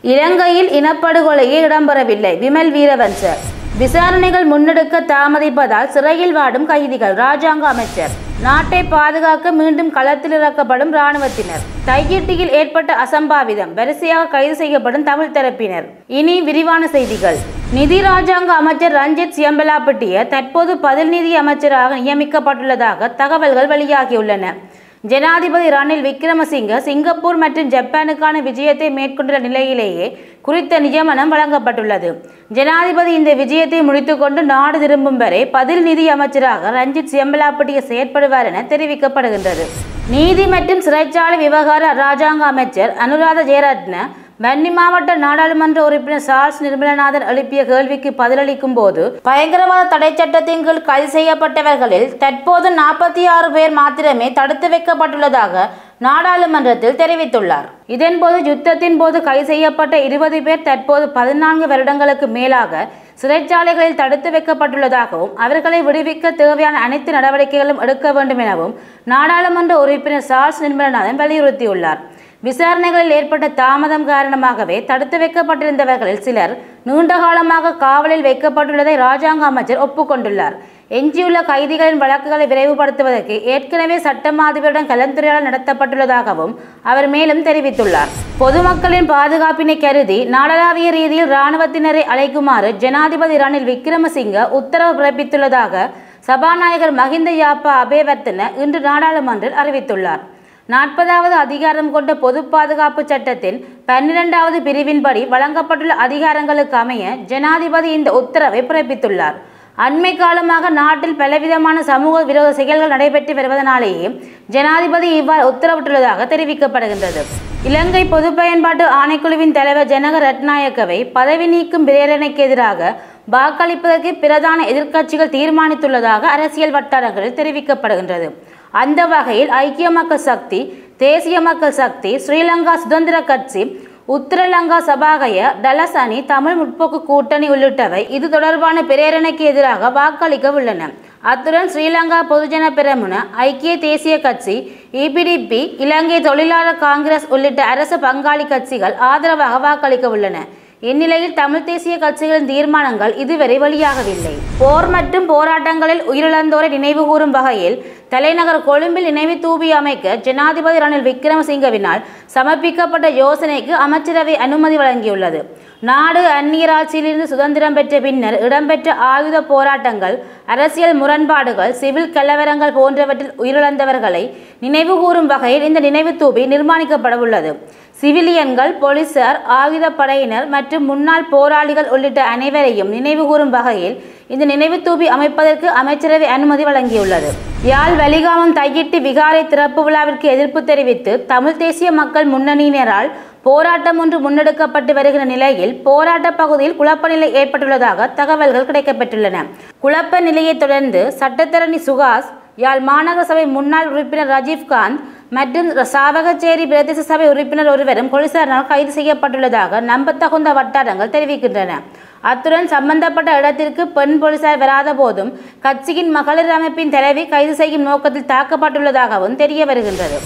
இலங்கையில் இனப்படுகொலையே இடம்பெறவில்லை விமல் வீரவன்ச விசாரணைகள் முன்னெடுக்க தாமதிப்பதால் சிறையில் வாடும் கைதிகள் ராஜாங்க அமைச்சர் நாட்டை பாதுகாக்க மீண்டும் களத்தில் இறக்கப்படும் இராணுவத்தினர் தையிட்டியில் ஏற்பட்ட அசம்பாவிதம் வரிசையாக கைது செய்யப்படும் தமிழ் தரப்பினர் இனி விரிவான செய்திகள் நிதி ராஜாங்க அமைச்சர் ரஞ்சித் சியம்பலாப்பட்டிய தற்போது பதில் நிதி அமைச்சராக நியமிக்கப்பட்டுள்ளதாக தகவல்கள் வெளியாகியுள்ளன ஜனாதிபதி ரணில் விக்ரமசிங்க சிங்கப்பூர் மற்றும் ஜப்பானுக்கான விஜயத்தை மேற்கொண்டுள்ள நிலையிலேயே குறித்த நியமனம் வழங்கப்பட்டுள்ளது ஜனாதிபதி இந்த விஜயத்தை முடித்துக்கொண்டு நாடு திரும்பும் வரை பதில் நிதி அமைச்சராக ரஞ்சித் சியம்பலாப்பட்டிய செயற்படுவார் என தெரிவிக்கப்படுகின்றது நீதி மற்றும் சிறைச்சாலை விவகார ராஜாங்க அமைச்சர் அனுராத ஜெயரத்ன வன்னி மாவட்ட நாடாளுமன்ற உறுப்பினர் சார்ஸ் நிர்மலநாதன் எழுப்பிய கேள்விக்கு பதிலளிக்கும் போது பயங்கரவாத தடை சட்டத்தின் கீழ் கைது செய்யப்பட்டவர்களில் தற்போது நாற்பத்தி ஆறு பேர் மாத்திரமே தடுத்து வைக்கப்பட்டுள்ளதாக நாடாளுமன்றத்தில் தெரிவித்துள்ளார் இதன்போது யுத்தத்தின் போது கைது செய்யப்பட்ட இருபது பேர் தற்போது பதினான்கு வருடங்களுக்கு மேலாக சிறைச்சாலைகளில் தடுத்து வைக்கப்பட்டுள்ளதாகவும் அவர்களை விடுவிக்க தேவையான அனைத்து நடவடிக்கைகளும் எடுக்க வேண்டும் எனவும் நாடாளுமன்ற உறுப்பினர் சார்ஸ் நிர்மலநாதன் வலியுறுத்தியுள்ளார் விசாரணைகளில் ஏற்பட்ட தாமதம் காரணமாகவே தடுத்து வைக்கப்பட்டிருந்தவர்களில் சிலர் நீண்ட காலமாக காவலில் வைக்கப்பட்டுள்ளதை ராஜாங்க அமைச்சர் ஒப்புக்கொண்டுள்ளார் எஞ்சியுள்ள கைதிகளின் வழக்குகளை விரைவுபடுத்துவதற்கு ஏற்கனவே சட்டமா அதிபரிடம் கலந்துரையாடல் நடத்தப்பட்டுள்ளதாகவும் அவர் மேலும் தெரிவித்துள்ளார் பொதுமக்களின் பாதுகாப்பினை கருதி நாடளாவிய ரீதியில் இராணுவத்தினரை அழைக்குமாறு ஜனாதிபதி ரணில் விக்ரமசிங்க உத்தரவு பிறப்பித்துள்ளதாக சபாநாயகர் மஹிந்த யாப்பா அபேவர்த்தன இன்று நாடாளுமன்றில் அறிவித்துள்ளார் நாற்பதாவது அதிகாரம் கொண்ட பொது பாதுகாப்பு சட்டத்தின் பன்னிரெண்டாவது பிரிவின்படி வழங்கப்பட்டுள்ள அதிகாரங்களுக்கு அமைய ஜனாதிபதி இந்த உத்தரவை பிறப்பித்துள்ளார் அண்மை காலமாக நாட்டில் பலவிதமான சமூக விரோத செயல்கள் நடைபெற்று வருவதனாலேயே ஜனாதிபதி இவ்வாறு உத்தரவிட்டுள்ளதாக தெரிவிக்கப்படுகின்றது இலங்கை பொது பயன்பாட்டு ஆணைக்குழுவின் தலைவர் ஜனக ரட்நாயக்கவை பதவி நீக்கும் பிரேரணைக்கு எதிராக வாக்களிப்பதற்கு பிரதான எதிர்க்கட்சிகள் தீர்மானித்துள்ளதாக அரசியல் வட்டாரங்களில் தெரிவிக்கப்படுகின்றது அந்த வகையில் ஐக்கிய மக்கள் சக்தி தேசிய மக்கள் சக்தி ஸ்ரீலங்கா சுதந்திர கட்சி உத்தரலங்கா சபாகய டலஸ் அணி தமிழ் முற்போக்கு கூட்டணி உள்ளிட்டவை இது தொடர்பான பிரேரணைக்கு எதிராக வாக்களிக்க உள்ளன அத்துடன் ஸ்ரீலங்கா பொதுஜன பெரமுன ஐக்கிய தேசிய கட்சி இபிடிபி இலங்கை தொழிலாளர் காங்கிரஸ் உள்ளிட்ட அரசு பங்காளி கட்சிகள் ஆதரவாக வாக்களிக்க உள்ளன இந்நிலையில் தமிழ் தேசிய கட்சிகளின் தீர்மானங்கள் இதுவரை வெளியாகவில்லை போர் மற்றும் போராட்டங்களில் உயிரிழந்தோரை நினைவுகூரும் வகையில் தலைநகர் கொழும்பில் நினைவு தூபி அமைக்க ஜனாதிபதி ரணில் விக்ரமசிங்கவினால் சமர்ப்பிக்கப்பட்ட யோசனைக்கு அமைச்சரவை அனுமதி வழங்கியுள்ளது நாடு அந்நியராட்சியிலிருந்து சுதந்திரம் பெற்ற பின்னர் இடம்பெற்ற ஆயுத போராட்டங்கள் அரசியல் முரண்பாடுகள் சிவில் கலவரங்கள் போன்றவற்றில் உயிரிழந்தவர்களை நினைவுகூரும் வகையில் இந்த நினைவு தூபி நிர்மாணிக்கப்பட உள்ளது சிவிலியன்கள் போலீசார் ஆயுதப்படையினர் மற்றும் முன்னாள் போராளிகள் உள்ளிட்ட அனைவரையும் நினைவுகூரும் வகையில் இந்த நினைவு தூபி அமைப்பதற்கு அமைச்சரவை அனுமதி வழங்கியுள்ளது யாழ் வலிகாமம் தையிட்டு விகாரை திறப்பு விழாவிற்கு எதிர்ப்பு தெரிவித்து தமிழ் தேசிய மக்கள் முன்னணியினரால் போராட்டம் ஒன்று முன்னெடுக்கப்பட்டு வருகிற நிலையில் போராட்ட பகுதியில் குழப்ப நிலை ஏற்பட்டுள்ளதாக தகவல்கள் கிடைக்கப்பெற்றுள்ளன குழப்ப நிலையை தொடர்ந்து சட்டத்தரணி சுகாஸ் யாழ் மாநகர சபை முன்னாள் உறுப்பினர் ராஜீவ்காந்த் மற்றும் சாவகச்சேரி பிரதேச சபை உறுப்பினர் ஒருவரும் போலீசாரினால் கைது செய்யப்பட்டுள்ளதாக நம்பத்தகுந்த வட்டாரங்கள் தெரிவிக்கின்றன அத்துடன் சம்பந்தப்பட்ட இடத்திற்கு பெண் போலீசார் வராத போதும் கட்சியின் மகளிர் அமைப்பின் தலைவி கைது செய்யும் நோக்கத்தில் தாக்கப்பட்டுள்ளதாகவும் தெரிய வருகின்றது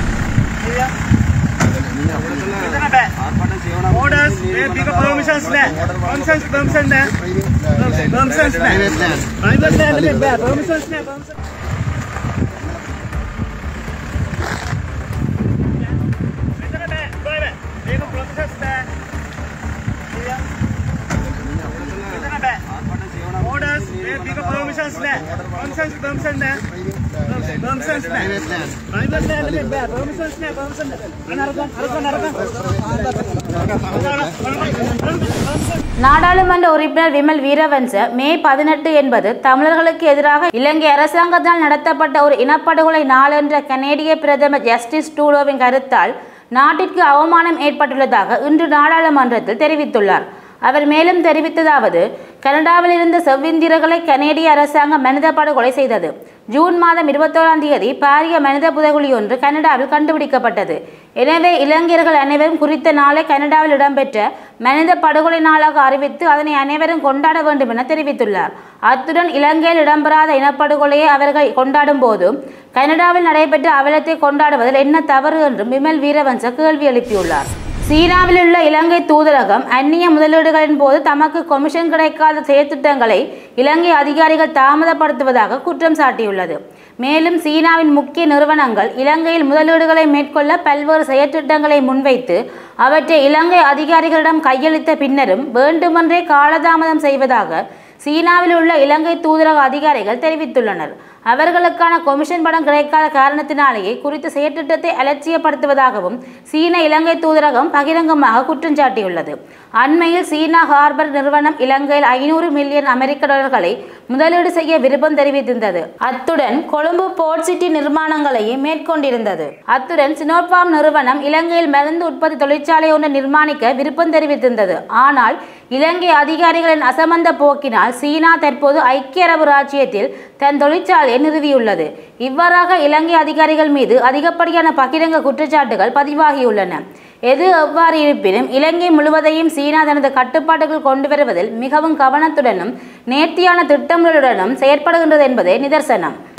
Orders, they pick up permissions there. Permissions, permissions there. Permissions there. Private land में there. Permissions there. Permissions. इधर है, इधर है. देखो permissions there. इधर है. Orders, they pick up permissions there. Permissions, permissions there. Permissions there. Private land में there. Permissions there. Permissions there. அனர்க்கம், அனர்க்கம், அனர்க்கம். நாடாளுமன்ற உறுப்பினர் விமல் வீரவன்ச மே பதினெட்டு என்பது தமிழர்களுக்கு எதிராக இலங்கை அரசாங்கத்தால் நடத்தப்பட்ட ஒரு இனப்படுகொலை நாள் என்ற கனேடிய பிரதமர் ஜஸ்டிஸ் டூடோவின் கருத்தால் நாட்டிற்கு அவமானம் ஏற்பட்டுள்ளதாக இன்று நாடாளுமன்றத்தில் தெரிவித்துள்ளார் அவர் மேலும் தெரிவித்ததாவது கனடாவில் இருந்த செவ்விந்திரர்களை கனேடிய அரசாங்கம் மனித படுகொலை செய்தது ஜூன் மாதம் இருபத்தோராம் தேதி பாரிய மனித புதைகுழி ஒன்று கனடாவில் கண்டுபிடிக்கப்பட்டது எனவே இளைஞர்கள் அனைவரும் குறித்த நாளை கனடாவில் இடம்பெற்ற மனித படுகொலை நாளாக அறிவித்து அதனை அனைவரும் கொண்டாட வேண்டும் என தெரிவித்துள்ளார் அத்துடன் இலங்கையில் இடம்பெறாத இனப்படுகொலையை அவர்கள் கொண்டாடும் போது கனடாவில் நடைபெற்ற அவலத்தை கொண்டாடுவதில் என்ன தவறு என்றும் விமல் வீரவன்ச கேள்வி எழுப்பியுள்ளார் சீனாவில் உள்ள இலங்கை தூதரகம் அந்நிய முதலீடுகளின் போது தமக்கு கொமிஷன் கிடைக்காத செயற்திட்டங்களை இலங்கை அதிகாரிகள் தாமதப்படுத்துவதாக குற்றம் சாட்டியுள்ளது மேலும் சீனாவின் முக்கிய நிறுவனங்கள் இலங்கையில் முதலீடுகளை மேற்கொள்ள பல்வேறு செயற்திட்டங்களை முன்வைத்து அவற்றை இலங்கை அதிகாரிகளிடம் கையளித்த பின்னரும் வேண்டுமென்றே காலதாமதம் செய்வதாக சீனாவில் உள்ள இலங்கை தூதரக அதிகாரிகள் தெரிவித்துள்ளனர் அவர்களுக்கான கொமிஷன் பணம் கிடைக்காத காரணத்தினாலேயே குறித்த செயற்திட்டத்தை அலட்சியப்படுத்துவதாகவும் சீன இலங்கை தூதரகம் பகிரங்கமாக குற்றம் சாட்டியுள்ளது அண்மையில் சீனா ஹார்பர் நிறுவனம் இலங்கையில் ஐநூறு மில்லியன் அமெரிக்க டாலர்களை முதலீடு செய்ய விருப்பம் தெரிவித்திருந்தது அத்துடன் கொழும்பு போர்ட் சிட்டி நிர்மாணங்களையும் மேற்கொண்டிருந்தது அத்துடன் சினோபார்ம் நிறுவனம் இலங்கையில் மருந்து உற்பத்தி தொழிற்சாலை ஒன்றை நிர்மாணிக்க விருப்பம் தெரிவித்திருந்தது ஆனால் இலங்கை அதிகாரிகளின் அசமந்த போக்கினால் சீனா தற்போது ஐக்கிய அரபு ராச்சியத்தில் தன் தொழிற்சாலையை நிறுவியுள்ளது இவ்வாறாக இலங்கை அதிகாரிகள் மீது அதிகப்படியான பகிரங்க குற்றச்சாட்டுகள் பதிவாகியுள்ளன எது எவ்வாறு இருப்பினும் இலங்கை முழுவதையும் சீனா தனது கட்டுப்பாட்டுக்குள் கொண்டு வருவதில் மிகவும் கவனத்துடனும் நேர்த்தியான திட்டங்களுடனும் செயற்படுகின்றது என்பதே நிதர்சனம்